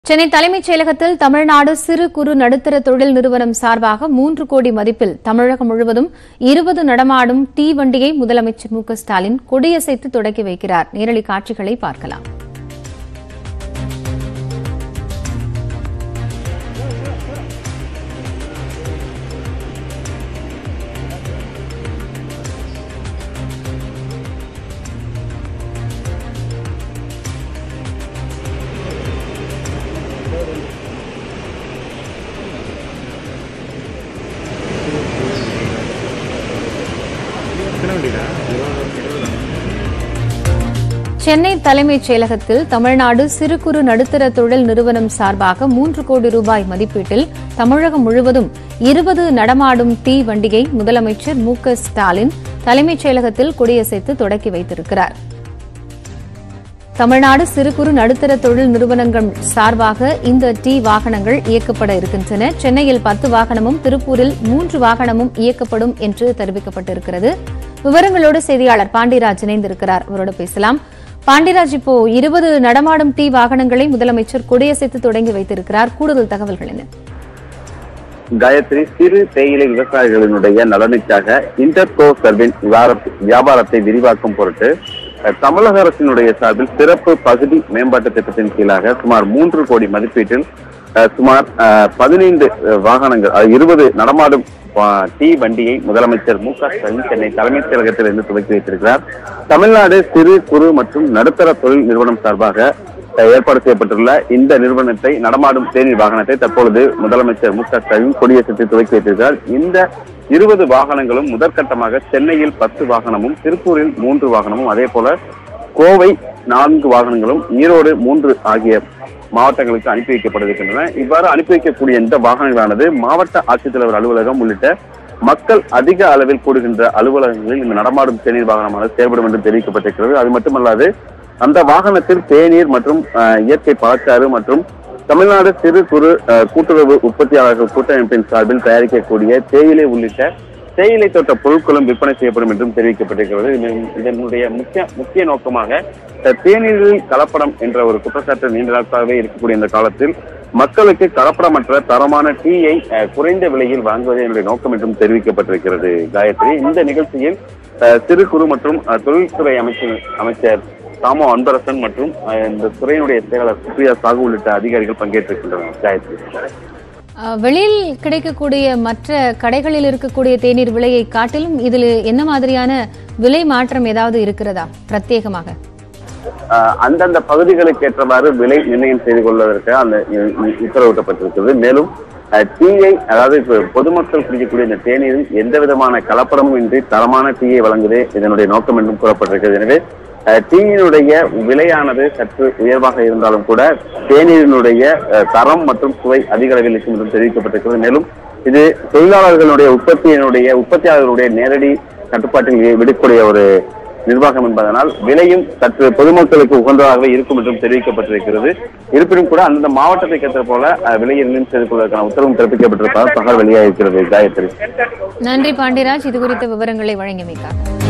சென்னை தலைமைச் செயலகத்தில் தமிழ்நாடு சிறு குறு நடுத்தர தொழில் நிறுவனம் சார்பாக மூன்று கோடி மதிப்பில் தமிழகம் முழுவதும் இருபது நடமாடும் டீ வண்டியை முதலமைச்சர் மு க ஸ்டாலின் கொடியசைத்து தொடக்கி வைக்கிறார் நேரடி காட்சிகளை பார்க்கலாம் சென்னை தலைமைச் செயலகத்தில் தமிழ்நாடு சிறு குறு நடுத்தர தொழில் நிறுவனம் சார்பாக மூன்று கோடி ரூபாய் மதிப்பீட்டில் தமிழகம் முழுவதும் இருபது நடமாடும் டீ வண்டியை முதலமைச்சர் மு க ஸ்டாலின் தலைமைச் செயலகத்தில் கொடியசைத்து தொடக்கி வைத்திருக்கிறார் தமிழ்நாடு சிறு குறு நடுத்தர தொழில் நிறுவனங்கள் சார்பாக இந்த டீ வாகனங்கள் இயக்கப்பட இருக்கின்றன சென்னையில் பத்து வாகனமும் திருப்பூரில் மூன்று வாகனமும் இயக்கப்படும் என்று தெரிவிக்கப்பட்டிருக்கிறது விவரங்களோடு செய்தியாளர் பாண்டியராஜ் இணைந்திருக்கிறார் அவரோடு பேசலாம் பாண்டியராஜ் இப்போ இருபது நடமாடும் டீ வாகனங்களை முதலமைச்சர் கொடியசைத்து தொடங்கி வைத்திருக்கிறார் கூடுதல் தகவல்கள் என்ன காயத்ரி சிறு தேயிலை விவசாயிகளினுடைய நலனுக்காக இன்டர்கோ சர்வின் வியாபார- வியாபாரத்தை விரிவாக்கும் பொருட்டு அஹ், தமிழக அரசினுடைய சார்பில் சிறப்பு பகுதி மேம்பாட்டு திட்டத்தின் கீழாக சுமார் மூன்று கோடி மதிப்பீட்டில் அஹ், சுமார் பதினைந்து வாகனங்கள் அஹ், இருபது நடமாடும் அஹ், டீ வண்டியை முதலமைச்சர் மு க ஸ்டாலின் சென்னை தலைமைச் செயலகத்தில் இருந்து துவக்கி வைத்திருக்கிறார் தமிழ்நாடு சிறு குறு மற்றும் நடுத்தர தொழில் நிறுவனம் சார்பாக அஹ், ஏற்பாடு செய்யப்பட்டுள்ள இந்த நிறுவனத்தை நடமாடும் தேநீர் வாகனத்தை தற்பொழுது முதலமைச்சர் மு க ஸ்டாலின் கொடியசைத்து துவக்கி வைத்திருக்கிறார் இந்த இருபது வாகனங்களும் முதற்கட்டமாக சென்னையில் பத்து வாகனமும் திருப்பூரில் மூன்று வாகனமும் அதே போல கோவை நான்கு வாகனங்களும் ஈரோடு மூன்று ஆகிய மாவட்டங்களுக்கு அனுப்பி வைக்கப்படுகின்றன இவ்வாறு அனுப்பி வைக்கக்கூடிய இந்த வாகனங்களானது மாவட்ட ஆட்சித்தலைவர் அலுவலகம் உள்ளிட்ட மக்கள் அதிக அளவில் கூடுகின்ற அலுவலகங்களில் இந்த நடமாடும் தேநீர் வாகனமானது செயல்படும் என்று தெரிவிக்கப்பட்டிருக்கிறது அது மட்டுமல்லாது அந்த வாகனத்தில் தேநீர் மற்றும் அஹ், இயற்கை பழச்சாறு மற்றும் தமிழ்நாடு சிறு குறு அஹ், கூட்டுறவு உற்பத்தியாளர்கள் கூட்டமைப்பின் சார்பில் தயாரிக்கக்கூடிய தேயிலை உள்ளிட்ட தேயிலை தோட்ட பொருட்களும் விற்பனை செய்யப்படும் என்றும் தெரிவிக்கப்பட்டிருக்கிறது இதன்- இதனுடைய முக்கிய முக்கிய நோக்கமாக அஹ், தேநீரில் கலப்படம் என்ற ஒரு குற்றச்சாட்டு நீண்ட நாட்களாகவே இருக்கக்கூடிய இந்த காலத்தில் மக்களுக்கு கலப்படமற்ற தரமான டீயை அஹ், குறைந்த விலையில் வாங்குவதே என்னுடைய நோக்கம் என்றும் தெரிவிக்கப்பட்டிருக்கிறது காயத்ரி இந்த நிகழ்ச்சியில் அஹ், சிறு குறு மற்றும் அஹ், தொழில்துறை அமைச்சர் அமைச்சர் தாமோ அன்பரசன் மற்றும் அஹ், இந்த துறையினுடைய செயலாளர் சுப்ரியா சாகு உள்ளிட்ட அதிகாரிகள் பங்கேற்றிருக்கின்றனர் காயத்ரி அஹ், வெளியில் கிடைக்கக்கூடிய மற்ற கடைகளில் இருக்கக்கூடிய தேநீர் விலையை காட்டிலும் இதில் என்ன மாதிரியான விலை மாற்றம் ஏதாவது இருக்கிறதா பிரத்யேகமாக அஹ், அந்தந்த பகுதிகளுக்கு ஏற்றவாறு விலை நிர்ணயம் செய்து கொள்வதற்கு அந்த இ- இ- உத்தரவிடப்பட்டிருக்கிறது மேலும் அஹ், டீயை அதாவது இப்ப பொதுமக்கள் குடிக்கக்கூடிய இந்த தேநீரில் எந்த விதமான கலப்படமும் இன்றி தரமான டீயை வழங்குவதே இதனுடைய நோக்கம் என்றும் கூறப்பட்டிருக்கிறது எனவே அஹ், டீயினுடைய விலையானது சற்று உயர்வாக இருந்தாலும் கூட தேநீரினுடைய அஹ், தரம் மற்றும் சுவை அதிக அளவில் இருக்கும் என்றும் தெரிவிக்கப்பட்டிருக்கிறது மேலும் இது தொழிலாளர்களுடைய உற்பத்தியினுடைய உற்பத்தியாளர்களுடைய நேரடி கட்டுப்பாட்டில் விடக்கூடிய ஒரு நிர்வாகம் என்பதனால் விலையும் சற்று பொதுமக்களுக்கு உகந்ததாகவே இருக்கும் என்றும் தெரிவிக்கப்பட்டிருக்கிறது இருப்பினும் கூட அந்தந்த மாவட்டத்தை ஏற்ற போல அஹ், விலையை நிர்ணயம் செய்து கொள்வதற்கான உத்தரவும் பிறப்பிக்கப்பட்டிருப்பதால் தகவல் வெளியாகிருக்கிறது காயத்ரி நன்றி பாண்டியராஜ் இது குறித்த விவரங்களை வழங்கியமைக்காக